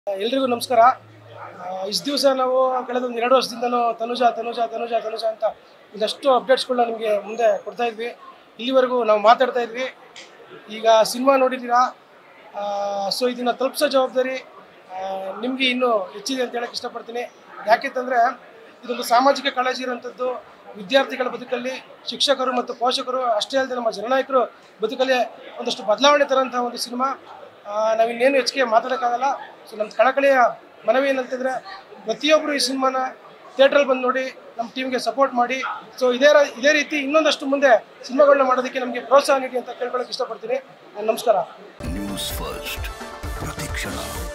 ಎಲ್ರಿಗೂ ನಮಸ್ಕಾರ ಇಷ್ಟು ದಿವಸ ನಾವು ಕಳೆದ ಒಂದು ಎರಡು ವರ್ಷದಿಂದನೂ ತನುಜ ತನುಜ ತನುಜ ತನುಜ ಅಂತ ಒಂದಷ್ಟು ಅಪ್ಡೇಟ್ಸ್ಗಳನ್ನ ನಿಮಗೆ ಮುಂದೆ ಕೊಡ್ತಾ ಇದ್ವಿ ಇಲ್ಲಿವರೆಗೂ ನಾವು ಮಾತಾಡ್ತಾ ಇದ್ವಿ ಈಗ ಸಿನಿಮಾ ನೋಡಿದ್ದೀರಾ ಸೊ ಇದನ್ನು ತಲುಪಿಸೋ ಜವಾಬ್ದಾರಿ ನಿಮಗೆ ಇನ್ನೂ ಹೆಚ್ಚಿದೆ ಅಂತ ಹೇಳಕ್ಕೆ ಇಷ್ಟಪಡ್ತೀನಿ ಯಾಕೆಂತಂದರೆ ಇದೊಂದು ಸಾಮಾಜಿಕ ಕಾಳಜಿ ಇರುವಂಥದ್ದು ವಿದ್ಯಾರ್ಥಿಗಳ ಬದುಕಲ್ಲಿ ಶಿಕ್ಷಕರು ಮತ್ತು ಪೋಷಕರು ಅಷ್ಟೇ ಅಲ್ಲದೆ ನಮ್ಮ ಜನನಾಯಕರು ಬದುಕಲ್ಲಿ ಒಂದಷ್ಟು ಬದಲಾವಣೆ ತರೋಂಥ ಒಂದು ಸಿನಿಮಾ ನಾವಿನ್ನೇನು ಹೆಚ್ಚಿಗೆ ಮಾತಾಡೋಕ್ಕಾಗಲ್ಲ ಸೊ ನಮ್ಮ ಕಳಕಳಿಯ ಮನವಿ ಏನಂತಂದರೆ ಪ್ರತಿಯೊಬ್ಬರು ಈ ಸಿನಿಮಾನ ಥಿಯೇಟ್ರಲ್ಲಿ ಬಂದು ನೋಡಿ ನಮ್ಮ ಟೀಮ್ಗೆ ಸಪೋರ್ಟ್ ಮಾಡಿ ಸೊ ಇದೇ ರ- ಇದೇ ರೀತಿ ಇನ್ನೊಂದಷ್ಟು ಮುಂದೆ ಸಿನಿಮಾಗಳನ್ನ ಮಾಡೋದಕ್ಕೆ ನಮಗೆ ಪ್ರೋತ್ಸಾಹ ನೀಡಿ ಅಂತ ಕೇಳ್ಕೊಳ್ಳೋಕೆ ಇಷ್ಟಪಡ್ತೀನಿ ನಮಸ್ಕಾರ ನ್ಯೂಸ್ ಫಸ್ಟ್ ಪ್ರತಿಕ್ಷಣ